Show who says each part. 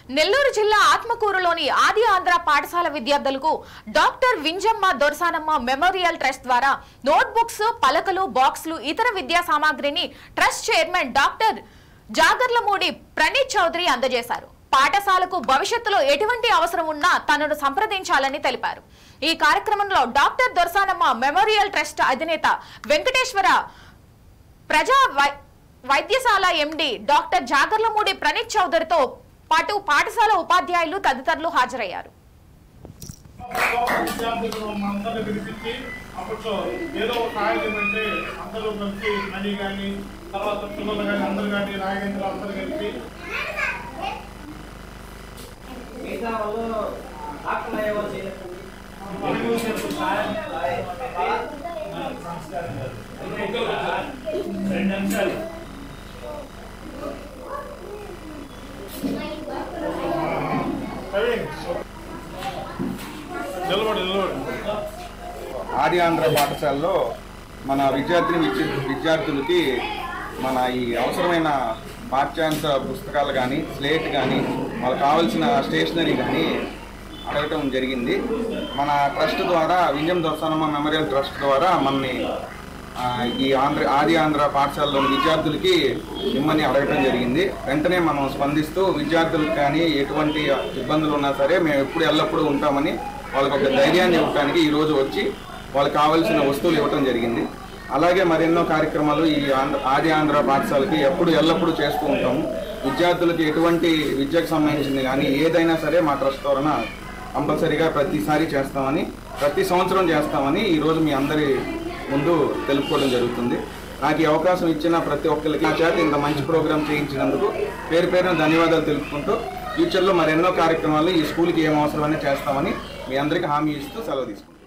Speaker 1: నెల్లూరు జిల్లా ఆత్మకూరులోని ఆది ఆంధ్ర పాఠశాల విద్యార్థులకు doctor Vinjamma Dorasanamma memorial trust ద్వారా నోట్బుక్స్ పలకలు బాక్సులు ఇతర విద్యా సామాగ్రిని trust chairman doctor Jagarlamudi Praneeth Chowdary అందజేశారు పాఠశాలకు భవిష్యత్తులో ఎటువంటి అవసరం ఉన్నా తనను సంప్రదించాలని తెలిపారు ఈ కార్యక్రమంలో డాక్టర్ దొరసానమ్మ మెమోరియల్ ట్రస్ట్ అధినేత వెంకటేశ్వర ప్రజా వై- వైద్యశాల ఎండి డాక్టర్ జాగర్లమూడి ప్రణీత్ చౌదరితో పాటు పాఠశాల ఉపాధ్యాయులు తదితరులు హాజరయ్యారు
Speaker 2: విద్యార్థులు అందరిని పిలిపించి అప్పట్లో ఏదో ఒక కాగితం అంటే అందరూ కలిసి మనీ కానీ తర్వాత పిల్లలు కానీ అందరు కానీ నాయకులు అందరూ కలిసి
Speaker 3: మిగతా వాళ్ళు డాక్టర్లు అయ్యేవాళ్ళు చేయలేకపోతే
Speaker 2: రెండు నిమిషాలు ప్రవీణ్, నిలబడు నిలబడు
Speaker 4: ఆది ఆంధ్ర పాఠశాలలో మన విద్యార్థిని విద్య- విద్యార్థులకి మన ఈ అవసరమైన పాఠ్యాంశ పుస్తకాలు కానీ స్లేట్ కానీ వాళ్ళకి కావాల్సిన స్టేషనరీ కానీ అడగటం జరిగింది మన ట్రస్ట్ ద్వారా వింజం దొరసానమ్మ మెమోరియల్ ట్రస్ట్ ద్వారా మనని ఆ, ఈ ఆంధ్ర ఆది ఆంధ్ర పాఠశాలలోని విద్యార్థులకి ఇమ్మని అడగటం జరిగింది వెంటనే మనం స్పందిస్తూ విద్యార్థులకు కానీ ఎటువంటి ఇబ్బందులు ఉన్నా సరే మేము ఎప్పుడు ఎల్లప్పుడూ ఉంటామని వాళ్ళకి ఒక ధైర్యాన్ని ఇవ్వడానికి ఈరోజు వచ్చి వాళ్ళకి కావాల్సిన వస్తువులు ఇవ్వటం జరిగింది అలాగే మరెన్నో కార్యక్రమాలు ఈ ఆంధ్ర ఆది ఆంధ్ర పాఠశాలకి ఎప్పుడు ఎల్లప్పుడూ చేస్తూ ఉంటాము విద్యార్థులకి ఎటువంటి విద్యకు సంబంధించింది కానీ ఏదైనా సరే మా ట్రస్ట్ ద్వారా కంపల్సరీగా ప్రతిసారి చేస్తామని ప్రతి సంవత్సరం చేస్తామని ఈరోజు మీ అందరి ముందు తెలుపుకోవడం జరుగుతుంది నాకు ఈ అవకాశం ఇచ్చిన ప్రతి ఒక్కరికి నా చేత ఇంత మంచి ప్రోగ్రాం చేయించినందుకు పేరు పేరున ధన్యవాదాలు తెలుపుకుంటూ ఫ్యూచర్లో మరెన్నో కార్యక్రమాలు ఈ స్కూల్కి ఏం అవసరమని చేస్తామని మీ అందరికీ హామీ ఇస్తూ సెలవు తీసుకుంటాం